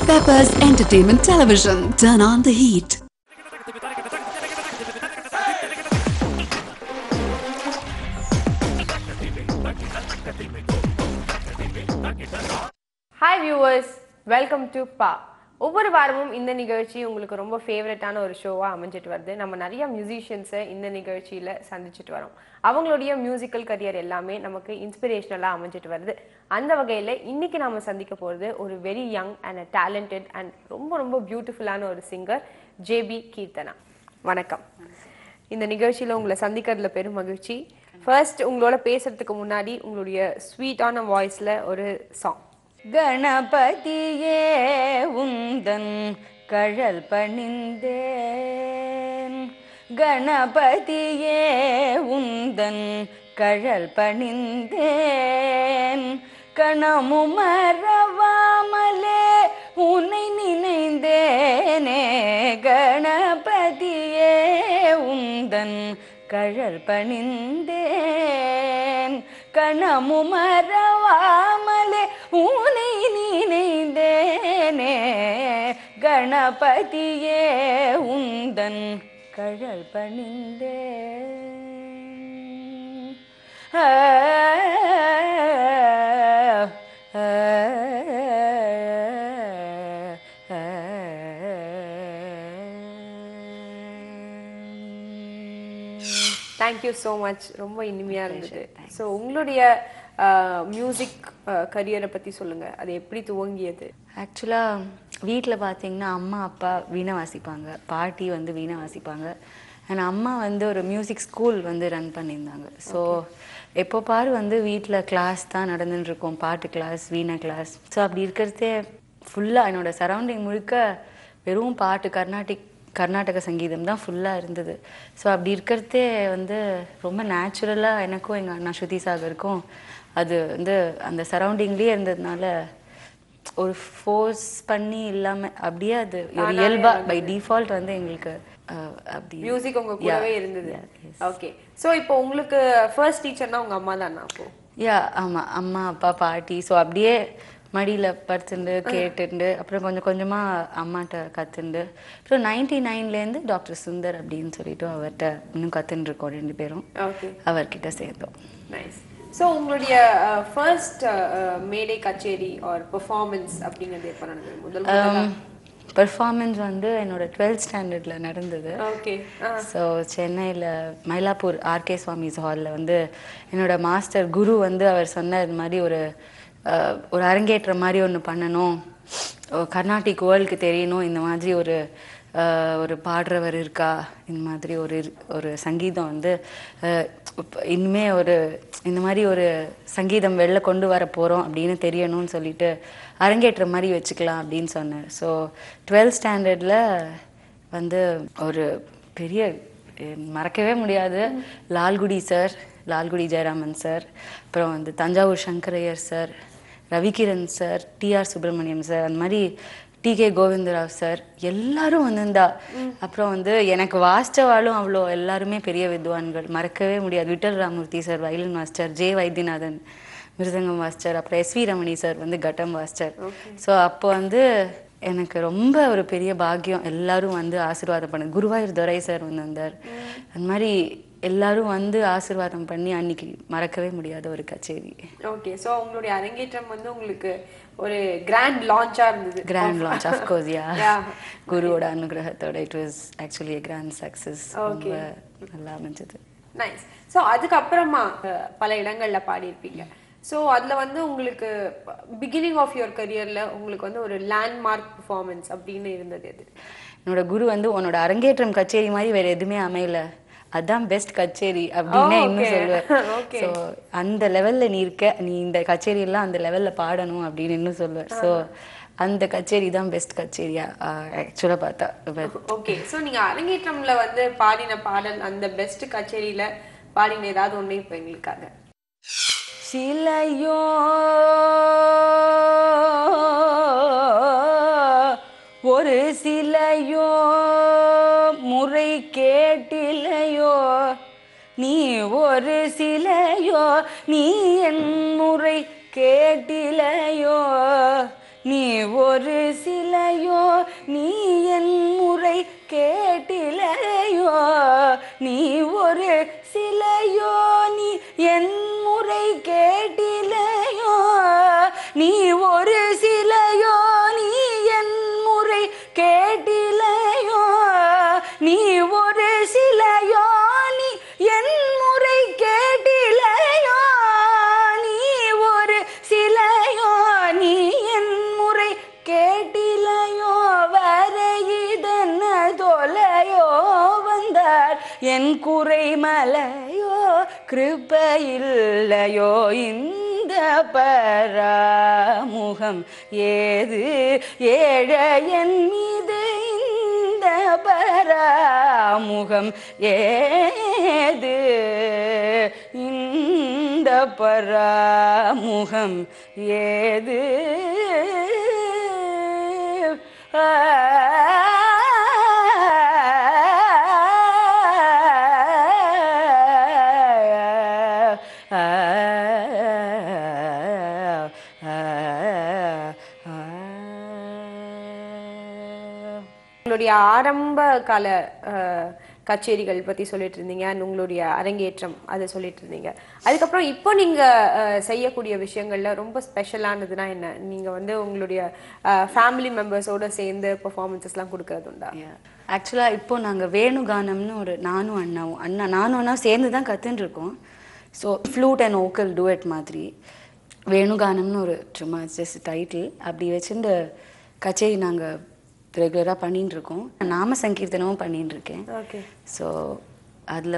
Peppers Entertainment Television. Turn on the heat. Hi viewers welcome to பா ஒவ்வொரு வாரமும் இந்த நிகழ்ச்சி உங்களுக்கு ரொம்ப ஃபேவரட்டான ஒரு ஷோவாக அமைஞ்சிட்டு வருது நம்ம நிறைய மியூசிஷியன்ஸை இந்த நிகழ்ச்சியில் சந்திச்சுட்டு வரோம் அவங்களுடைய மியூசிக்கல் கரியர் எல்லாமே நமக்கு இன்ஸ்பிரேஷனலாக அமைஞ்சிட்டு வருது அந்த வகையில் இன்னைக்கு நாம சந்திக்க போகிறது ஒரு very young and talented and ரொம்ப ரொம்ப பியூட்டிஃபுல்லான ஒரு சிங்கர் ஜேபி கீர்த்தனா வணக்கம் இந்த நிகழ்ச்சியில் உங்களை சந்திக்கிறதுல பெரும் மகிழ்ச்சி ஃபர்ஸ்ட் உங்களோட பேசுறதுக்கு முன்னாடி உங்களுடைய ஸ்வீட்டான வாய்ஸில் ஒரு சாங் கணபதியே உந்தன் கழல் பணிந்தேன் கணபதியே உந்தன் கழல் பணிந்தேன் கணமும் மறவாமலே உன்னை நினைந்தேனே கணபதியே உந்தன் கழல் பணிந்தேன் கணமும் மறவாமலே உனை நினைந்தேனே கணபதியே உந்தன் கழல் பணிந்தேன் ஆ, ஆ, ஆ, தேங்க்யூ ஸோ மச் ரொம்ப இனிமையாக இருந்தது ஸோ உங்களுடைய மியூசிக் கரியரை பற்றி சொல்லுங்கள் அது எப்படி துவங்கியது ஆக்சுவலாக வீட்டில் பார்த்தீங்கன்னா அம்மா அப்பா வீணை வாசிப்பாங்க பாட்டி வந்து வீணை வாசிப்பாங்க அண்ட் அம்மா வந்து ஒரு மியூசிக் ஸ்கூல் வந்து ரன் பண்ணியிருந்தாங்க ஸோ எப்போ பாரு வந்து வீட்டில் கிளாஸ் தான் நடந்துட்டு இருக்கும் பாட்டு கிளாஸ் வீணை கிளாஸ் ஸோ அப்படி இருக்கிறதே ஃபுல்லாக என்னோட சரௌண்டிங் முழுக்க வெறும் பாட்டு கர்நாடிக் கர்நாடக சங்கீதம் தான் ஃபுல்லாக இருந்தது ஸோ அப்படி இருக்கிறதே வந்து ரொம்ப நேச்சுரலாக எனக்கும் எங்கள் அண்ணா ஸ்ருதி சாகருக்கும் அது வந்து அந்த சரௌண்டிங்லேயே இருந்ததுனால ஒரு ஃபோர்ஸ் பண்ணி இல்லாமல் அப்படியே அது ஒரு இயல்பா பை டிஃபால்ட் வந்து எங்களுக்கு அஹ், அப்படி மியூசிக் உங்க கூடவே இருந்தது ஓகே ஸோ இப்போ உங்களுக்கு ஃபர்ஸ்ட் டீச்சர்னா உங்க அம்மா தானா அப்போ யா ஆமாம் அம்மா அப்பா பாட்டி ஸோ அப்படியே மடியில் படுத்துண்டு கேட்டுண்டு அப்புறம் கொஞ்சம் கொஞ்சமாக அம்மாட்ட கற்றுண்டு அப்புறம் நைன்டி நைன்லேருந்து டாக்டர் சுந்தர் அப்படின்னு சொல்லிட்டு அவர்கிட்ட இன்னும் கற்றுன்னு இருக்கோம் ரெண்டு பேரும் ஓகே அவர்கிட்ட சேர்ந்தோம் நைஸ் ஸோ உங்களுடைய ஃபர்ஸ்ட் மேடை கச்சேரி ஆர் பெர்ஃபார்மன்ஸ் அப்படிங்கிறது எப்போ நடந்தது முதல் முதலா பெர்ஃபார்மன்ஸ் வந்து என்னோட டுவெல்த் ஸ்டாண்டர்டில் நடந்தது ஓகே ஸோ சென்னையில் மயிலாப்பூர் ஆர்கே சுவாமிஸ் ஹாலில் வந்து என்னோட மாஸ்டர் குரு வந்து அவர் சொன்ன இது மாதிரி ஒரு அஹ், ஒரு அரங்கேற்றம் மாதிரி ஒன்று பண்ணணும் ஓ, கர்நாடிக் வேர்ல்டுக்கு தெரியணும் இந்த மாதிரி ஒரு அஹ், ஒரு பாடுறவர் இருக்கா இந்த மாதிரி ஒரு இரு- ஒரு சங்கீதம் வந்து அஹ், இப்ப இனிமே ஒரு இந்த மாதிரி ஒரு சங்கீதம் வெளில கொண்டு வர போகிறோம் அப்படின்னு தெரியணும்னு சொல்லிட்டு அரங்கேற்ற மாதிரி வச்சுக்கலாம் அப்படின்னு சொன்னார் ஸோ டுவெல்த் ஸ்டாண்டர்டில் வந்து ஒரு பெரிய அஹ், மறக்கவே முடியாது லால்குடி சார் லால்குடி ஜெயராமன் சார் அப்புறம் வந்து Thanjavur Sankaraiyer sir Ravikiran sir T R Subramaniam sir அந்த மாதிரி டி கே கோவிந்தராவ் சார் எல்லாரும் வந்திருந்தா அப்புறம் வந்து எனக்கு வாஸ்டவாலும் அவ்வளோ எல்லாருமே பெரிய வித்வான்கள் மறக்கவே முடியாது Vittal Ramamurthy sir violin master J Vaidyanathan mridangam master அப்புறம் எஸ் வி ரமணி சார் வந்து கட்டம் மாஸ்டர் ஸோ அப்போ வந்து எனக்கு ரொம்ப ஒரு பெரிய பாக்கியம் எல்லாரும் வந்து ஆசீர்வாதம் பண்ண குருவாயூர் துரை சார் வந்து வந்தார் அந்த மாதிரி எல்லாரும் வந்து ஆசீர்வாதம் பண்ணி அன்னைக்கு மறக்கவே முடியாத ஒரு கச்சேரி ஓகே ஸோ உங்களுடைய அரங்கேற்றம் வந்து உங்களுக்கு ஒரு கிராண்ட் லான்ச்சா இருந்தது grand launch of course ya Yeah. குருவோட அனுகிரகத்தோட it was actually grand success ரொம்ப நல்லா அமைஞ்சது நைஸ் ஸோ அதுக்கப்புறமா அஹ், பல இடங்கள்ல பாடியிருப்பீங்க ஸோ அதுல வந்து உங்களுக்கு பிகினிங் ஆஃப் யுவர் கரியர்ல உங்களுக்கு வந்து ஒரு லேண்ட்மார்க் பெர்ஃபார்மன்ஸ் அப்படின்னு இருந்தது எது என்னோட குரு வந்து உன்னோட அரங்கேற்றம் கச்சேரி மாதிரி வேற எதுவுமே அமையல அதான் பெஸ்ட் கச்சேரி அப்படின்னு Oh, இன்னும் okay. சொல்லுவேன் Okay. ஸோ அந்த லெவல்ல நீ இருக்க நீ இந்த கச்சேரி எல்லாம் அந்த லெவல்ல பாடணும் அப்படின்னு இன்னும் சொல்லுவேன் ஸோ அந்த கச்சேரி தான் பெஸ்ட் கச்சேரியா ஆக்சுவலா பார்த்தா But ஓகே ஸோ நீங்க அரங்கேற்றம்ல வந்து பாடின பாடல் அந்த பெஸ்ட் கச்சேரியில பாடின ஏதாவது ஒண்ணு இப்போ எங்களுக்காக சிலையோ ஒரு சிலையோ முறை கேட்டிலையோ நீ ஒரு சிலையோ நீ என் முறை கேட்டிலையோ நீ ஒரு சிலையோ நீ என் முறை கேட்டிலையோ நீ ஒரு சிலையோ நீ என் முறை கேட்டிலையோ நீ ஒரு சிலையோ நீ என் முறை கேட்டிலையோ நீ ஒரு சிலையோ நீ என் முறை கேட்டிலையோ நீ ஒரு சிலையோ நீ என் முறை கேட்டிலையோ வரையிதன தொலையோ வந்தார் என் குறை மலையோ கிருப்பையில்லையோ இந்த பராமுகம் ஏது ஏழையன் மீது இந்த பராமுகம் ஏது இந்த பராமுகம் ஏது ஆ உங்களுடைய ஆரம்ப கால அஹ், கச்சேரிகள் பத்தி சொல்லிட்டு இருந்தீங்க and உங்களுடைய அரங்கேற்றம் அதை சொல்லிட்டு இருந்தீங்க அதுக்கப்புறம் இப்போ நீங்க அஹ், செய்யக்கூடிய விஷயங்கள்ல ரொம்ப ஸ்பெஷலானதுன்னா என்ன நீங்க வந்து உங்களுடைய ஃபேமிலி மெம்பர்ஸோட சேர்ந்து பெர்ஃபார்மன்சஸ்லாம் கொடுக்கறது உண்டா ஆக்சுவலாக இப்போ நாங்கள் வேணுகானம்னு ஒரு நானும் அண்ணாவும் அண்ணா நானும் அண்ணா சேர்ந்து தான் கற்றுன்னு இருக்கோம் so flute and vocal duet மாதிரி வேணுகானம்னு ஒரு சும்மா ஜஸ்ட் டைட்டில் அப்படி வச்சுட்டு கச்சேரி நாங்கள் ரெகுலராக பண்ணிட்டு இருக்கோம் நாம சங்கீர்த்தனமும் பண்ணிட்டு இருக்கேன் ஓகே ஸோ அதில்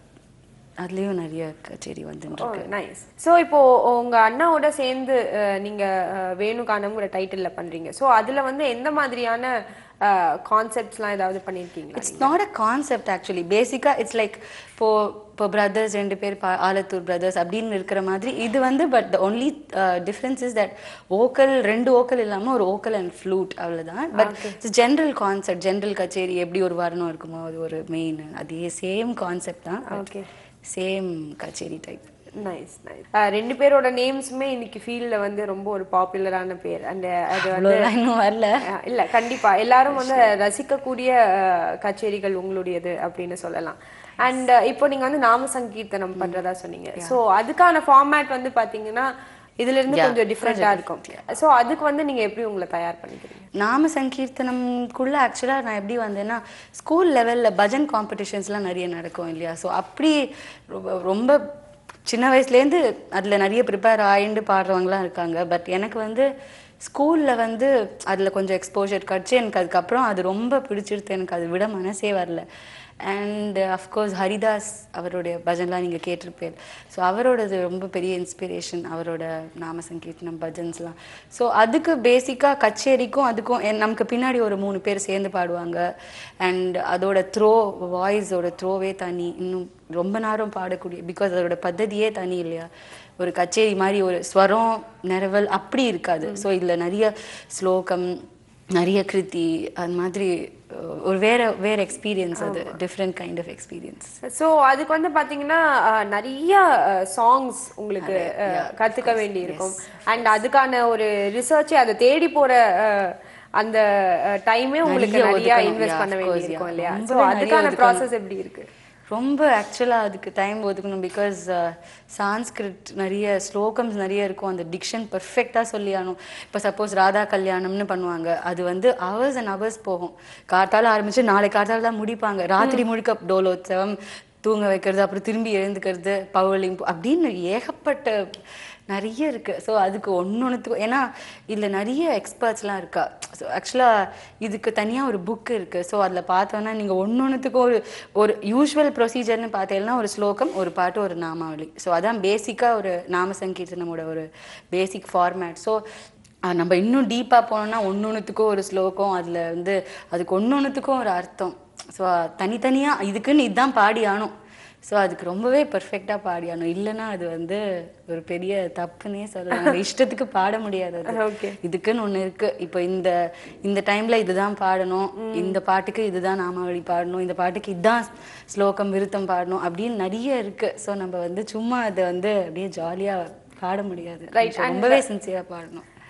அதுலேயும் நிறைய கச்சேரி வந்துட்டு ஓ இருக்கு நைஸ் ஸோ இப்போ உங்க அண்ணாவோட சேர்ந்து அஹ், நீங்க அஹ், வேணுகானம்ங்கிற டைட்டில்ல பண்றீங்க ஸோ அதுல வந்து எந்த மாதிரியான கான்செப்ட்ஸ்லாம் ஏதாவது பண்ணியிருக்கீங்களா it's not a concept actually பேசிக்காக இட்ஸ் லைக் இப்போ இப்போ பிரதர்ஸ் ரெண்டு பேர் பா ஆலத்தூர் பிரதர்ஸ் அப்படின்னு இருக்கிற மாதிரி இது வந்து but the only difference is that vocal ரெண்டு ஓக்கல் இல்லாமல் ஒரு ஓக்கல் அண்ட் ஃப்ளூட் அவ்வளோதான் but it's general concept general கச்சேரி எப்படி ஒரு வர்ணம் இருக்குமோ அது ஒரு மெயின் அதே சேம் கான்செப்ட் தான் Okay. சேம் கச்சேரி டைப் நைஸ் நைஸ் ரெண்டு பேரோட நேம்ஸுமே இன்னைக்கு ஃபீல்ட்ல வந்து ரொம்ப ஒரு பாப்புலரான பேர் அந்த அது வந்து அவ்வளோதான் இன்னும் வரல அஹ், இல்ல கண்டிப்பா எல்லாரும் வந்து ரசிக்கக்கூடிய அஹ், கச்சேரிகள் உங்களுடையது அப்படின்னு சொல்லலாம் அண்ட் இப்போ நீங்க வந்து நாம சங்கீர்த்தனம் பண்றதா சொன்னீங்க சோ அதுக்கான ஃபார்மேட் வந்து பாத்தீங்கன்னா இதுல இருந்து கொஞ்சம் டிஃப்ரெண்டா இருக்கும் சோ அதுக்கு வந்து நீங்க எப்படி உங்களை தயார் பண்ணிக்கிறீங்க நாம சங்கீர்த்தனம்குள்ள ஆக்சுவலாக நான் எப்படி வந்தேன்னா ஸ்கூல் லெவலில் பஜன் காம்படிஷன்ஸ்லாம் நிறைய நடக்கும் இல்லையா ஸோ அப்படி ரொம்ப- ரொம்ப சின்ன வயசுலேருந்து அதில் நிறைய ப்ரிப்பேர் ஆயிண்டு பாடுறவங்களாம் இருக்காங்க பட் எனக்கு வந்து ஸ்கூலில் வந்து அதில் கொஞ்சம் எக்ஸ்போஜர் கிடச்சி எனக்கு அதுக்கப்புறம் அது ரொம்ப பிடிச்சிருது எனக்கு அது விட மனசே வரல அண்ட் அஃப்கோர்ஸ் ஹரிதாஸ் அவருடைய பஜன்லாம் நீங்கள் கேட்டிருப்பேன் ஸோ அவரோடது ரொம்ப பெரிய இன்ஸ்பிரேஷன் அவரோட நாம சங்கீர்த்தனம் பஜன்ஸ்லாம் ஸோ அதுக்கு பேசிக்காக கச்சேரிக்கும் அதுக்கும் என்- நமக்கு பின்னாடி ஒரு மூணு பேர் சேர்ந்து பாடுவாங்க அண்ட் அதோட த்ரோ வாய்ஸோட த்ரோவே தனி இன்னும் ரொம்ப நேரம் பாடக்கூடிய பிகாஸ் அதோட பద్ధதியே தனி இல்லையா ஒரு கச்சேரி மாதிரி ஒரு ஸ்வரம் நிரவல் அப்படி இருக்காது ஸோ இதில் நிறைய ஸ்லோகம் நிறைய கிருதி அது மாதிரி அஹ், ஒரு வேற வேற எக்ஸ்பீரியன்ஸ் அது different kind of experience so அதுக்கு வந்து பாத்தீங்கன்னா அஹ், நிறைய சாங்ஸ் உங்களுக்கு அஹ், கத்துக்க வேண்டி இருக்கும் அண்ட் அதுக்கான ஒரு ரிசர்ச் அதை தேடி போற அஹ், அந்த டைமே உங்களுக்கு நிறைய நிறைய ஒதுக்கணும். இன்வெஸ்ட் Yeah, பண்ண of வேண்டி course, இருக்கும் yeah. இல்லையா சோ ரொம்பவே நிறைய அதுக்கான ஒதுக்கணும். ப்ராசஸ் எப்படி இருக்கு ரொம்ப ஆக்சுவலாக அதுக்கு டைம் ஒதுக்கணும் பிகாஸ் சான்ஸ்கிரிட் நிறைய ஸ்லோகம்ஸ் நிறைய இருக்கும் அந்த டிக்ஷன் பர்ஃபெக்டாக சொல்லியானும் இப்போ சப்போஸ் ராதா கல்யாணம்னு பண்ணுவாங்க அது வந்து ஹவர்ஸ் அண்ட் ஹவர்ஸ் போகும் காத்தால ஆரம்பிச்சு நாளை காத்தால தான் முடிப்பாங்க ராத்திரி முழுக்க டோலோத்சவம் தூங்க வைக்கிறது அப்புறம் திரும்பி எழுந்துக்கிறது பவுலிங் அப்படின்னு ஏகப்பட்ட நிறைய இருக்கு ஸோ அதுக்கு ஒன்னொன்றுத்துக்கும் ஏன்னா இதில் நிறைய எக்ஸ்பர்ட்ஸ்லாம் இருக்கா ஸோ ஆக்சுவலாக இதுக்கு தனியாக ஒரு புக் இருக்கு ஸோ அதில் பார்த்தோன்னா நீங்கள் ஒன்னொன்றுத்துக்கும் ஒரு ஒரு யூஷுவல் ப்ரொசீஜர்னு பார்த்தீங்கன்னா ஒரு ஸ்லோகம் ஒரு பாட்டு ஒரு நாமாவளி ஸோ அதான் பேசிக்காக ஒரு நாம சங்கீர்த்தனமோட ஒரு பேசிக் ஃபார்மேட் ஸோ நம்ம இன்னும் டீப்பாக போனோம்னா ஒன்னொன்றுத்துக்கும் ஒரு ஸ்லோகம் அதில் வந்து அதுக்கு ஒன்னொன்றுத்துக்கும் ஒரு அர்த்தம் ஸோ தனித்தனியாக இதுக்குன்னு இதுதான் பாடி ஆகணும் ஸோ அதுக்கு ரொம்பவே பர்ஃபெக்டாக பாடி ஆகணும் இல்லைன்னா அது வந்து ஒரு பெரிய தப்புன்னே சொல்லலாம் நம்ம இஷ்டத்துக்கு பாட முடியாது அது Okay. இதுக்குன்னு ஒன்று இருக்கு இப்போ இந்த இந்த டைம்ல இதுதான் பாடணும் இந்த பாட்டுக்கு இதுதான் நாமாவளி பாடணும் இந்த பாட்டுக்கு இதுதான் ஸ்லோகம் விருத்தம் பாடணும் அப்படின்னு நிறைய இருக்கு ஸோ நம்ம வந்து சும்மா அதை வந்து அப்படியே ஜாலியா பாட முடியாது Right, கொஞ்சம் and- ரொம்பவே சின்சியரா பாடணும்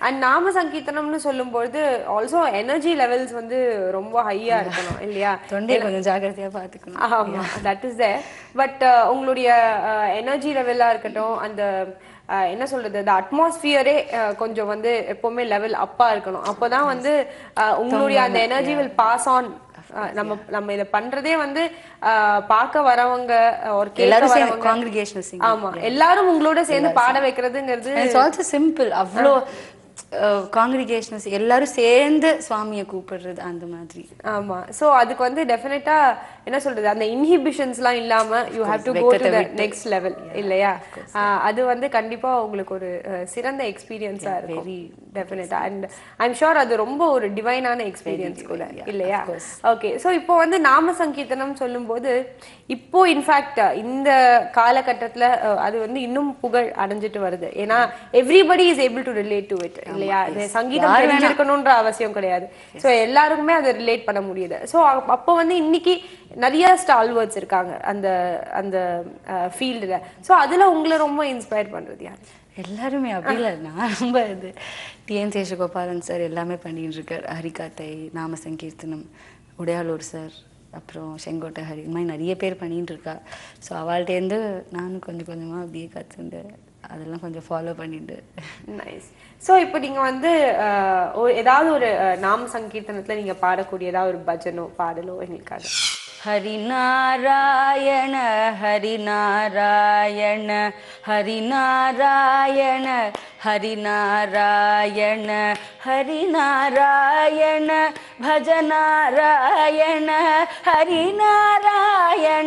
அண்ட் நாம சங்கீர்த்தனம்னு சொல்லும்போது ஆல்சோ எனர்ஜி லெவல்ஸ் வந்து ரொம்ப ஹையா இருக்கணும் இல்லையா தொண்டை கொஞ்சம் ஜாக்கிரதையா பாத்துக்கணும் ஆமா தட் இஸ் தேர் பட் உங்களுடைய எனர்ஜி லெவலா இருக்கட்டும் அந்த அஹ், என்ன சொல்றது அந்த அட்மாஸ்பியரே கொஞ்சம் வந்து எப்பவுமே லெவல் அப்பா இருக்கணும் அப்போதான் வந்து அஹ், உங்களுடைய அந்த எனர்ஜி வில் பாஸ் ஆன் நம்ம நம்ம இத பண்றதே வந்து அஹ், பார்க்க வரவங்க ஒரு கேட்க எல்லாரும் சேர்ந்து வரவங்க காங்கிரிகேஷனல் சிங் ஆமா எல்லாரும் உங்களோட சேர்ந்து பாட வைக்கிறதுங்கிறது இட்ஸ் ஆல்சோ சிம்பிள் அவ்வளோ காங்கிரிகேஷனல்ஸ் எல்லாரும் சேர்ந்து சுவாமியை கூப்பிடுறது அந்த மாதிரி ஆமா சோ அதுக்கு வந்து டெஃபினட்டா என்ன சொல்றது அந்த இன்ஹிபிஷன்ஸ்லாம் இல்லாம you have to go to the next level இல்லையா ஆஹ் அது வந்து கண்டிப்பா உங்களுக்கு ஒரு அஹ், சிறந்த எக்ஸ்பீரியன்ஸா இருக்கும் டெஃபினட்டா அண்ட் ஐம் ஷூர் அது ரொம்ப ஒரு டிவைனான எக்ஸ்பீரியன்ஸ் கூட இல்லையா ஓகே சோ இப்போ வந்து நாம சங்கீர்த்தனம் சொல்லும்போது இப்போ இன்ஃபேக்ட் இந்த காலகட்டத்துல அஹ், அது வந்து இன்னும் புகழ் அடைஞ்சிட்டு வருது ஏன்னா everybody is able to relate to it இல்லையா இது சங்கீதம் தெரிஞ்சிருக்கணும்ன்ற அவசியம் கிடையாது சோ எல்லாருக்குமே அதை ரிலேட் பண்ண முடியுது சோ அப்போ வந்து இன்னைக்கு நிறைய ஸ்டால்வர்ட்ஸ் இருக்காங்க அந்த அந்த ஃபீல்டுல சோ அதுல உங்களை ரொம்ப இன்ஸ்பயர் பண்றது யார் எல்லாருமே அப்படி இல்லை நான் ரொம்ப இது டிஎன் சேஷகோபாலன் சார் எல்லாமே பண்ணிட்டு இருக்கார் ஹரிகாத்தை நாம சங்கீர்த்தனம் உடையாளூர் சார் அப்புறம் செங்கோட்டை ஹரி இந்த மாதிரி நிறைய பேர் பண்ணிட்டு இருக்கா ஸோ அவள்கிட்டேருந்து நானும் கொஞ்சம் கொஞ்சமா அப்படியே கற்றுண்டு அதெல்லாம் கொஞ்சம் ஃபாலோ பண்ணிட்டு நைஸ் சோ இப்போ நீங்க வந்து அஹ், ஒரு- ஏதாவது ஒரு அஹ், நாம சங்கீர்த்தனத்துல நீங்க பாடக்கூடிய ஏதாவது ஒரு பஜனோ பாடலோ எங்களுக்காக ஹரிநாராயண ஹரிநாராயண ஹரிநாராயண ஹரிநாராயண ஹரிநாராயண பஜநாராயண ஹரிநாராயண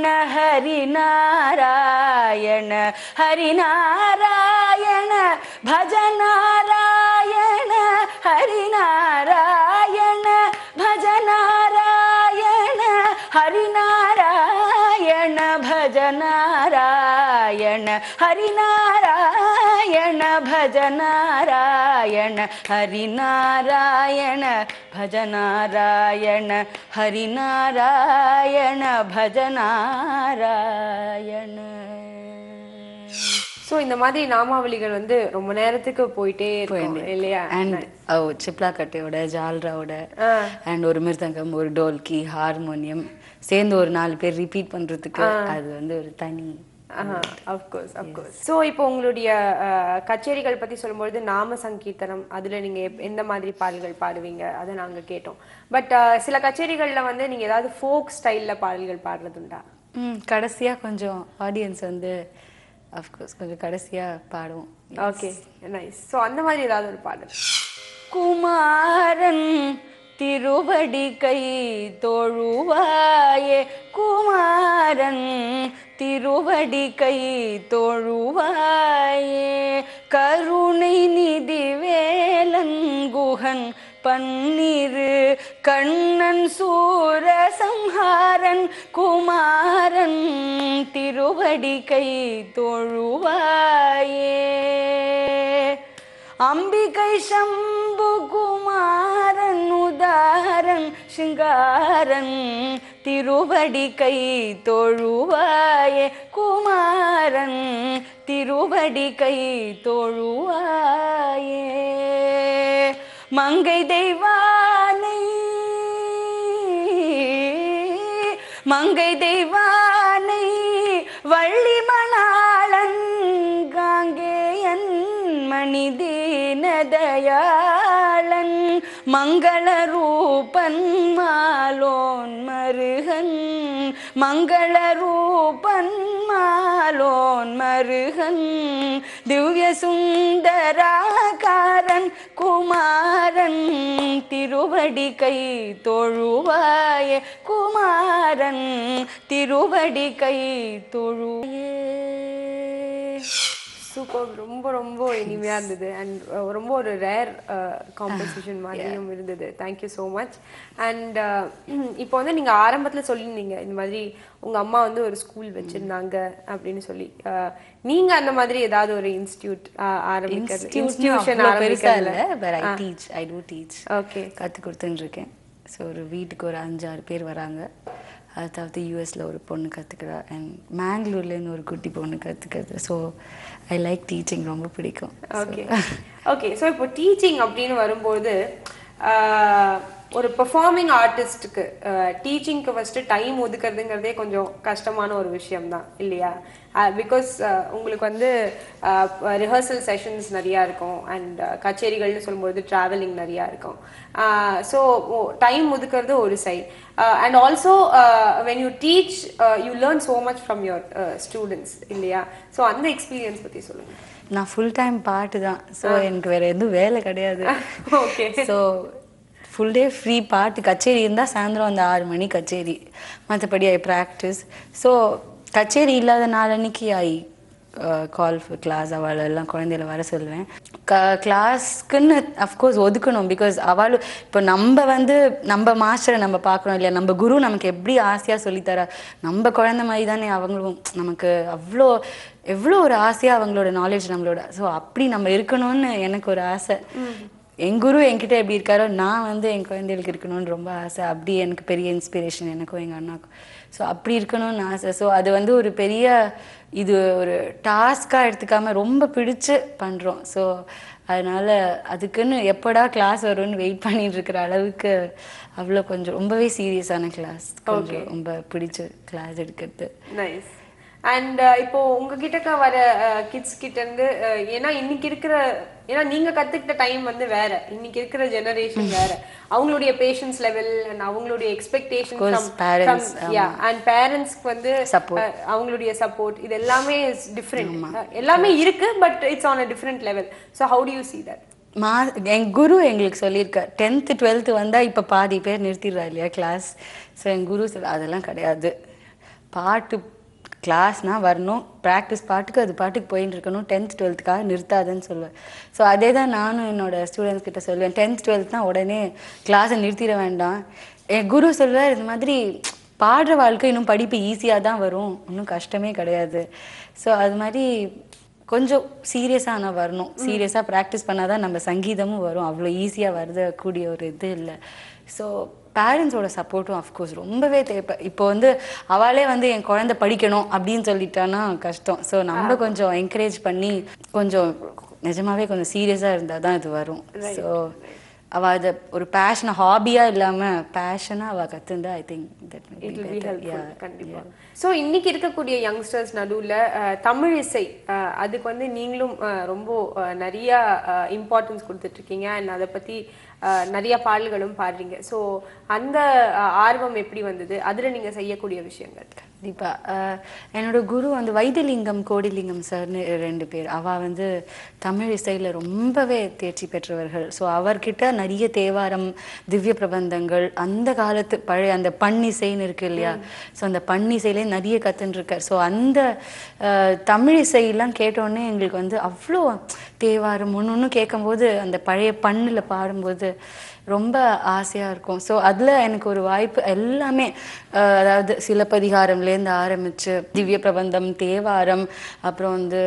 ஹரிநாராயண ஹரிநாராயண பஜநாராயண ஹரிநாராயண பஜநாராயண ஹரிநாராயண பஜநாராயண ஹரிநாராயண பஜநாராயண ஹரிநாராயண பஜநாராயண ஹரிநாராயண பஜநாராயண சோ இந்த மாதிரி நாமாவளிகள் வந்து ரொம்ப நேரத்துக்கு போயிட்டே இருக்கும் இல்லையா அண்ட் சிப்லா கட்டையோட ஜால்ராவோட அண்ட் ஒரு மிருதங்கம் ஒரு டோல்கி ஹார்மோனியம் சேர்ந்து ஒரு நாலு பேர் ரிப்பீட் பண்றதுக்கு அது வந்து ஒரு தனி அஃப்கோர்ஸ் அஃப்கோர்ஸ் ஸோ இப்போ உங்களுடைய அஹ், கச்சேரிகள் பத்தி சொல்லும்பொழுது நாம சங்கீர்த்தனம் அதுல நீங்க எப்- எந்த மாதிரி பாடல்கள் பாடுவீங்க அதை நாங்க கேட்டோம் பட் சில கச்சேரிகள்ல வந்து நீங்க ஏதாவது ஃபோக் ஸ்டைல்ல பாடல்கள் பாடுறதுண்டா ம் கடைசியா கொஞ்சம் ஆடியன்ஸ் வந்து அஃப்கோர்ஸ் கொஞ்சம் கடைசியா பாடுவோம் ஓகே நைஸ் ஸோ அந்த மாதிரி ஏதாவது ஒரு பாடல் குமாரன் திருவடி கை தொழுவாயே குமாரன் திருவடி கை தொழுவாயே கருணை நிதி வேலன் குகன் பன்னிரு கண்ணன் சூரசம்ஹாரன் குமாரன் திருவடி கை தொழுவாயே அம்பிகை சம்பு குமாரன் உதாரன் சிங்காரன் திருவடி கை தொழுவாயே குமாரன் திருவடி கை தொழுவாயே மங்கை தெய்வானை மங்கை தெய்வானை வள்ளி மணாளன் காங்கேயன் மணி தீனதயாளன் மங்கள ரூபன் மாலோன் மருகன் மங்கள ரூபன் மாலோன் மருகன் திவ்ய சுந்தராகாரன் குமாரன் திருவடி கை தொழுவாய குமாரன் திருவடி கை தொழுவாயே சூப்பர் ரொம்ப ரொம்ப இனிமையா இருந்தது அண்ட் ரொம்ப ஒரு ரேர் காம்பசிஷன் மாதிரியும் இருந்தது தேங்க்யூ ஸோ மச் அண்ட் இப்போ வந்து நீங்க ஆரம்பத்துல சொல்லியிருந்தீங்க இந்த மாதிரி உங்க அம்மா வந்து ஒரு ஸ்கூல் வச்சிருந்தாங்க அப்படின்னு சொல்லி அஹ், நீங்க அந்த மாதிரி ஏதாவது ஒரு இன்ஸ்டியூட் ஆரம்பிக்கிறது இன்ஸ்டிடியூஷன் பெருசா இல்ல ஆரம்பிக்கிறதுல but I teach I do teach okay கத்து கொடுத்துன்னு இருக்கேன் ஸோ ஒரு வீட்டுக்கு ஒரு அஞ்சாறு பேர் வராங்க அது தவிர்த்து யூஎஸில் ஒரு பொண்ணு கற்றுக்கிறா அண்ட் மேங்களூர்லேருந்து ஒரு குட்டி பொண்ணு கற்றுக்கிறது ஸோ ஐ லைக் டீச்சிங் ரொம்ப பிடிக்கும் ஓகே ஓகே ஸோ இப்போ டீச்சிங் அப்படின்னு வரும்போது ஆஹ், ஒரு பெர்ஃபார்மிங் ஆர்டிஸ்ட்டுக்கு டீச்சிங்க்கு ஃபஸ்ட்டு டைம் ஒதுக்குறதுங்கிறதே கொஞ்சம் கஷ்டமான ஒரு விஷயம் தான் இல்லையா பிகாஸ் உங்களுக்கு வந்து ரிஹர்சல் செஷன்ஸ் நிறையா இருக்கும் அண்ட் கச்சேரிகள்னு சொல்லும்போது ட்ராவலிங் நிறையா இருக்கும் ஸோ டைம் ஒதுக்குறது ஒரு side and also when you teach you learn so much from your students இல்லையா ஸோ அந்த எக்ஸ்பீரியன்ஸ் பற்றி சொல்லுங்கள் நான் ஃபுல் டைம் பாட்டு தான் ஸோ எனக்கு வேற எதுவும் வேலை கிடையாது Okay. So full day free பாட்டு கச்சேரி இருந்தால் சாயந்தரம் அந்த ஆறு மணி கச்சேரி மற்றபடி ஐ ப்ராக்டிஸ் ஸோ கச்சேரி இல்லாத நாள் அன்னைக்கு ஐ கால் ஃபார் கிளாஸ் அவள் எல்லாம் குழந்தையில வர சொல்லுவேன் க கிளாஸ்க்குன்னு அஃப்கோர்ஸ் ஒதுக்கணும் பிகாஸ் அவள் இப்போ நம்ம வந்து நம்ம மாஸ்டரை நம்ம பார்க்குறோம் இல்லையா நம்ம குரு நமக்கு எப்படி ஆசையாக சொல்லித்தரா நம்ம குழந்தை மாதிரி தானே அவங்களும் நமக்கு அவ்வளோ எவ்வளோ ஒரு ஆசையாக அவங்களோட நாலேஜ் நம்மளோட ஸோ அப்படி நம்ம இருக்கணும்னு எனக்கு ஒரு ஆசை என் குரு என்கிட்ட எப்படி இருக்காரோ நான் வந்து என் குழந்தைகளுக்கு இருக்கணும்னு ரொம்ப ஆசை அப்படி எனக்கு பெரிய இன்ஸ்பிரேஷன் எனக்கும் எங்கள் அண்ணாக்கும் ஸோ அப்படி இருக்கணும்னு ஆசை ஸோ அது வந்து ஒரு பெரிய இது ஒரு டாஸ்காக எடுத்துக்காம ரொம்ப பிடிச்சு பண்ணுறோம் ஸோ அதனால அதுக்குன்னு எப்படா கிளாஸ் வரும்னு வெயிட் பண்ணிட்டு இருக்கிற அளவுக்கு அவ்வளோ கொஞ்சம் ரொம்பவே சீரியஸான கிளாஸ் கொஞ்சம் ரொம்ப பிடிச்ச கிளாஸ் எடுக்கிறது நைஸ் அண்ட் இப்போ உங்ககிட்ட வர கிட்ஸ் கிட்ட இருந்து அஹ், ஏன்னா இன்னைக்கு இருக்கிற ஏன்னா நீங்க கத்துக்கிட்ட டைம் வந்து வேற இன்னைக்கு இருக்கிற ஜெனரேஷன் வேற அவங்களுடைய பேஷன்ஸ் லெவல் அண்ட் அவங்களுடைய expectation course, parents, yeah and பேரண்ட்ஸ்க்கு வந்து Support. அஹ், அவங்களுடைய சப்போர்ட் இது எல்லாமே இஸ் டிஃப்ரெண்ட் எல்லாமே இருக்கு but it's on a different level so how do you see that மா என் குரு எங்களுக்கு சொல்லியிருக்கார் டென்த்து டுவெல்த்து வந்தால் இப்போ பாதி பேர் நிறுத்திடுறா இல்லையா கிளாஸ் ஸோ என் குரு சொல்ல அதெல்லாம் கிடையாது பாட்டு கிளாஸ்னால் வரணும் ப்ராக்டிஸ் பாட்டுக்கு அது பாட்டுக்கு போயின்னு இருக்கணும் டென்த் டுவெல்த்துக்காக நிறுத்தாதுன்னு சொல்லுவேன் ஸோ அதே தான் நானும் என்னோட ஸ்டூடெண்ட்ஸ் கிட்ட சொல்லுவேன் டென்த் டுவெல்த்னா உடனே கிளாஸை நிறுத்திட வேண்டாம் என் குரு சொல்வார் இந்த மாதிரி பாடுற வாழ்க்கை இன்னும் படிப்பு ஈஸியாக தான் வரும் இன்னும் கஷ்டமே கிடையாது ஸோ அது மாதிரி கொஞ்சம் சீரியஸாக ஆனால் வரணும் சீரியஸாக ப்ராக்டிஸ் பண்ணால் தான் நம்ம சங்கீதமும் வரும் அவ்வளோ ஈஸியாக வருது கூடிய ஒரு இது இல்லை ஸோ பேரண்ட்ஸோட சப்போர்ட்டும் அஃப்கோர்ஸ் ரொம்பவே தேவை இப்போ வந்து அவளே வந்து என் குழந்தை படிக்கணும் அப்படின்னு சொல்லிட்டான்னா கஷ்டம் ஸோ நம்ம கொஞ்சம் என்கரேஜ் பண்ணி கொஞ்சம் நிஜமாவே கொஞ்சம் சீரியஸாக இருந்தால் தான் இது வரும் ஸோ அவள் அதை ஒரு பேஷனை ஹாபியாக இல்லாமல் பேஷனாக அவள் கற்றுந்தா I think that it will be helpful கண்டிப்பா ஸோ இன்னைக்கு இருக்கக்கூடிய யங்ஸ்டர்ஸ் நடுவுல அஹ், தமிழ் இசை அஹ், அதுக்கு வந்து நீங்களும் அஹ், ரொம்ப அஹ், நிறைய இம்பார்ட்டன்ஸ் கொடுத்துட்டு இருக்கீங்க அண்ட் அதை பத்தி அஹ், நிறைய பாடல்களும் பாடுறீங்க ஸோ அந்த அஹ், ஆர்வம் எப்படி வந்தது அதுல நீங்க செய்யக்கூடிய விஷயங்கள் கண்டிப்பா அஹ் என்னோட குரு வந்து வைத்தியலிங்கம் கோடிலிங்கம் சார்னு ரெண்டு பேர் அவ வந்து தமிழ் இசையில ரொம்பவே தேர்ச்சி பெற்றவர்கள் ஸோ அவர்கிட்ட நிறைய தேவாரம் திவ்ய பிரபந்தங்கள் அந்த காலத்து பழைய அந்த பண்ணிசைன்னு இருக்கு இல்லையா ஸோ அந்த பண்ணிசையிலே நிறைய கத்துன்னு இருக்கார் ஸோ அந்த அஹ், தமிழ் இசையெல்லாம் கேட்டோடனே எங்களுக்கு வந்து அவ்வளோ தேவாரம் ஒன்று ஒன்று கேட்கும்போது அந்த பழைய பண்ணில் பாடும்போது ரொம்ப ஆசையாக இருக்கும் ஸோ அதில் எனக்கு ஒரு வாய்ப்பு எல்லாமே அஹ், அதாவது சிலப்பதிகாரம்லேருந்து ஆரம்பித்து திவ்ய பிரபந்தம் தேவாரம் அப்புறம் வந்து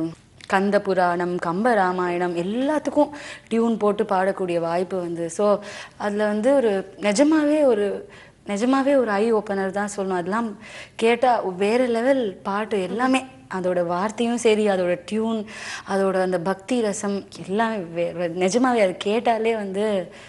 கந்த புராணம் கம்ப ராமாயணம் எல்லாத்துக்கும் டியூன் போட்டு பாடக்கூடிய வாய்ப்பு வந்து ஸோ அதில் வந்து ஒரு நிஜமாவே ஒரு நிஜமாவே ஒரு ஐ ஓப்பனர் தான் சொல்லணும் அதெல்லாம் கேட்டால் வேற லெவல் பாட்டு எல்லாமே அதோட வார்த்தையும் சரி அதோட டியூன் அதோட அந்த பக்தி ரசம் எல்லாமே வே நிஜமாவே அது கேட்டாலே வந்து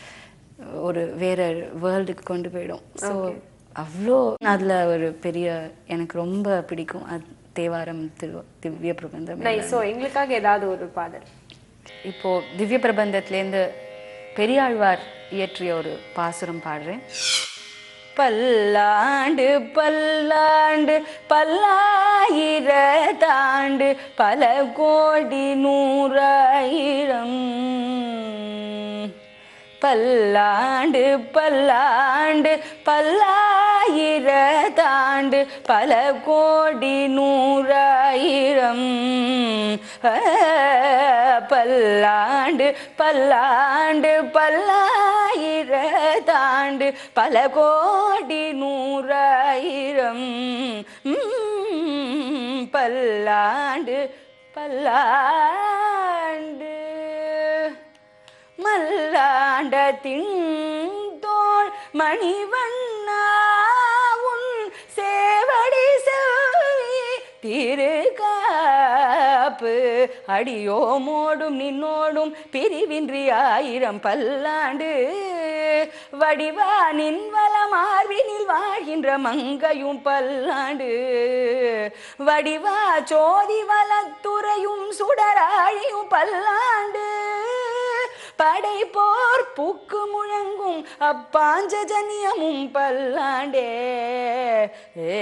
ஒரு வேற வேர்ல்டுக்கு கொண்டு போயிடும் ஸோ அவ்வளோ அதில் ஒரு பெரிய எனக்கு ரொம்ப பிடிக்கும் அது தேவாரம் திரு திவ்ய பிரபந்தம் நைஸ் ஸோ எங்களுக்காக ஏதாவது ஒரு பாடல் இப்போ திவ்ய பிரபந்தத்திலேருந்து பெரியாழ்வார் இயற்றிய ஒரு பாசுரம் பாடுறேன் பல்லாண்டு பல்லாண்டு பல்லாயிரத்தாண்டு பல கோடி நூறாயிரம் பல்லாண்டு பல்லாண்டு பல்லாயிரத்தாண்டு பல கோடி நூறாயிரம் ஆ, பல்லாண்டு பல்லாண்டு பல்லாயிரத்தாண்டு பல கோடி நூறாயிரம் ம், பல்லாண்டு பல்லாண்டு மல்லாண்ட தின்தோள் மணிவண்ணா உன் அடியோமோடும் நின்னோடும் பிரிவின்றி ஆயிரம் பல்லாண்டு வடிவா நின்வல மார்பினில் வாழ்கின்ற மங்கையும் பல்லாண்டு வடிவா சோதி வலத்துறையும் சுடராழியும் பல்லாண்டு படைப்போர் பூக்கு முழங்கும் அப்பாஞ்சஜனியமும் பல்லாண்டே ஏ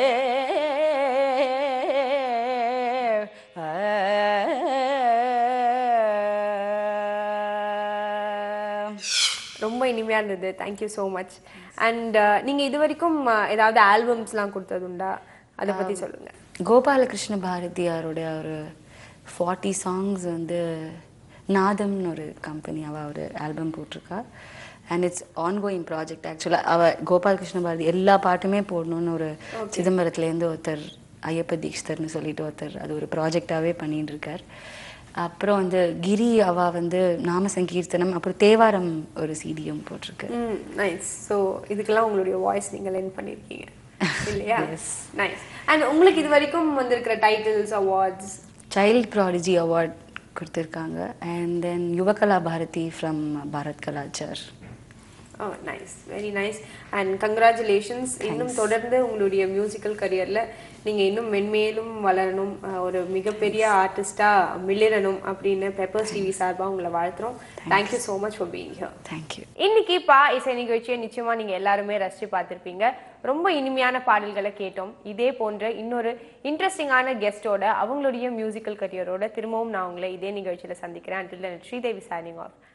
ரொம்ப இனிமையா இருந்தது தேங்க்யூ ஸோ மச் அண்ட் நீங்க இது வரைக்கும் uh, ஏதாவது ஆல்பம்ஸ்லாம் கொடுத்தது உண்டா அதை பத்தி சொல்லுங்க கோபாலகிருஷ்ண பாரதியாருடைய ஒரு ஃபார்ட்டி சாங்ஸ் வந்து நாதம்னு ஒரு கம்பெனி அவள் ஒரு ஆல்பம் போட்டிருக்கா அண்ட் இட்ஸ் ஆன்கோயிங் ப்ராஜெக்ட் ஆக்சுவலாக அவள் கோபாலகிருஷ்ண பாரதி எல்லா பாட்டுமே போடணும்னு ஒரு சிதம்பரத்துலேருந்து ஒருத்தர் ஐயப்ப தீக்ஷிதர்னு சொல்லிட்டு ஒருத்தர் அது ஒரு ப்ராஜெக்டாகவே பண்ணிட்டு இருக்கார் அப்புறம் வந்து கிரி அவா வந்து நாம சங்கீர்த்தனம் அப்புறம் தேவாரம் ஒரு சிடியும் போட்டிருக்கு ம் நைஸ் ஸோ இதுக்கெல்லாம் உங்களுடைய வாய்ஸ் நீங்க லென் பண்ணியிருக்கீங்க இல்லையா நைஸ் அண்ட் உங்களுக்கு இது வரைக்கும் வந்திருக்கிற titles awards child prodigy award கொடுத்துருக்காங்க and then Yuvakala Bharathi from Bharat Kalachar oh nice very nice and congratulations இன்னும் தொடர்ந்து உங்களுடைய மியூசிக்கல் கரியரில் நீங்கள் இன்னும் மென்மேலும் வளரணும் அஹ், ஒரு மிகப்பெரிய ஆர்டிஸ்டாக மிளிரணும் அப்படின்னு பெப்பர்ஸ் டிவி சார்பாக உங்களை வாழ்த்துறோம் thank you so much for being here thank you இன்னைக்கு பா இசை நிகழ்ச்சியை நிச்சயமா நீங்க எல்லாருமே ரசிச்சு பார்த்திருப்பீங்க ரொம்ப இனிமையான பாடல்களை கேட்டோம் இதே போன்ற இன்னொரு இன்ட்ரெஸ்டிங்கான கெஸ்டோட அவங்களுடைய மியூசிக்கல் கரியரோட திரும்பவும் நான் உங்களை இதே நிகழ்ச்சியில சந்திக்கிறேன் until then, Sridevi signing off